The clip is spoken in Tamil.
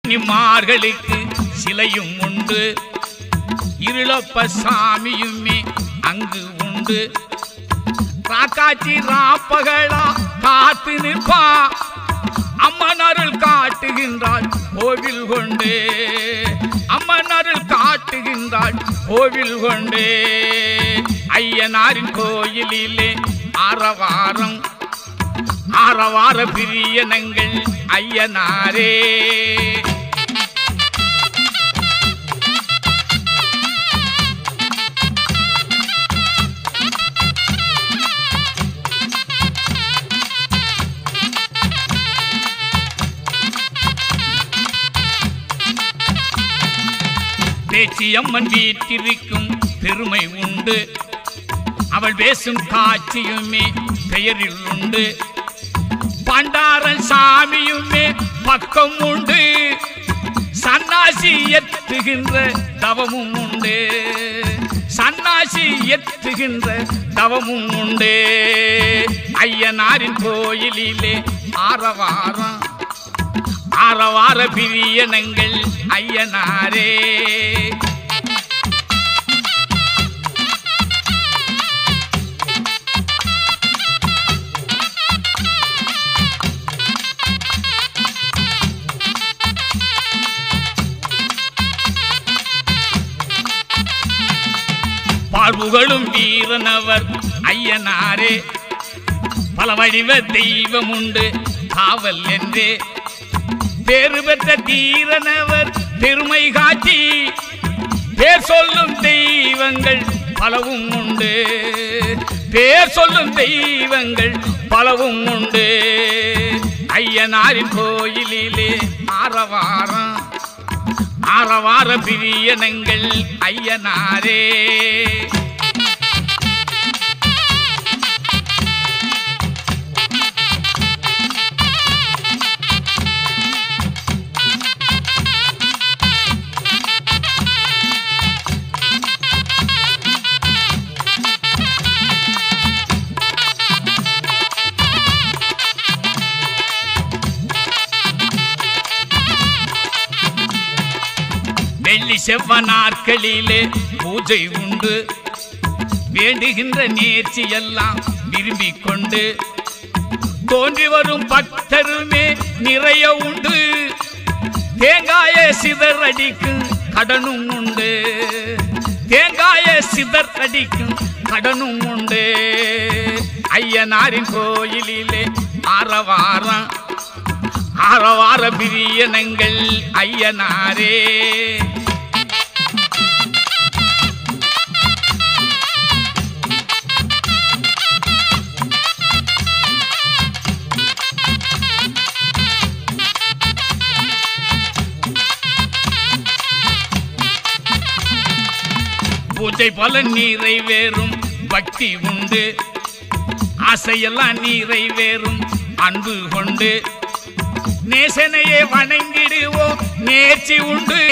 கன்னிமார்களுக்கு சிலையும் உண்டு இருளப்ப சாமியுமே அங்கு உண்டு ராக்காச்சி ராப்பகலா காத்து நிற்பா அம்மன் அருள் காட்டுகின்றாள் கோவில் கொண்டு அம்மன் அருள் காட்டுகின்றாள் கோவில் கொண்டு ஐயனாரின் கோயிலிலே ஆரவாரம் ஆரவார பிரியனங்கள் ஐயனாரே பேச்சியம்மன் வீட்டிருக்கும் பெருமை உண்டு அவள் பேசும் காட்சியுமே பெயரில் உண்டு பண்டாரன் சாமியுமே பக்கம் உண்டு சன்னாசி எத்துகின்ற தவமும் உண்டு சன்னாசி எத்துகின்ற தவமும் உண்டு ஐயனாரின் கோயிலிலே ஆரவாரம் ஆரவார பிரியனங்கள் ஐயனாரே பாழ்புகளும் வீரனவர் ஐயனாரே பல வடிவ தெய்வம் உண்டு காவல் என்றே பேறு பெற்ற தீரனவர் பெருமை காட்டி பேர் சொல்லும் தெய்வங்கள் பலவும் உண்டு பேர் சொல்லும் தெய்வங்கள் பலவும் உண்டு ஐயனாரின் கோயிலிலே ஆரவாரம் ஆரவார பிரியனங்கள் ஐயனாரே வெள்ளி செவ்வ நாட்களிலே பூஜை உண்டு வேண்டுகின்ற நேர்ச்சி எல்லாம் விரும்பிக் கொண்டு தோன்றி வரும் பக்தருமே நிறைய உண்டு தேங்காய சிதர் அடிக்கும் கடனும் உண்டு தேங்காய சிதர் அடிக்கும் கடனும் உண்டு ஐயனாரின் கோயிலிலே ஆரவாரம் ஆரவார பிரியனங்கள் ஐயனாரே பூஜை பல நிறைவேறும் பக்தி உண்டு ஆசையெல்லாம் நிறைவேறும் அன்பு கொண்டு நேசனையே வணங்கிடுவோம் நேர்ச்சி உண்டு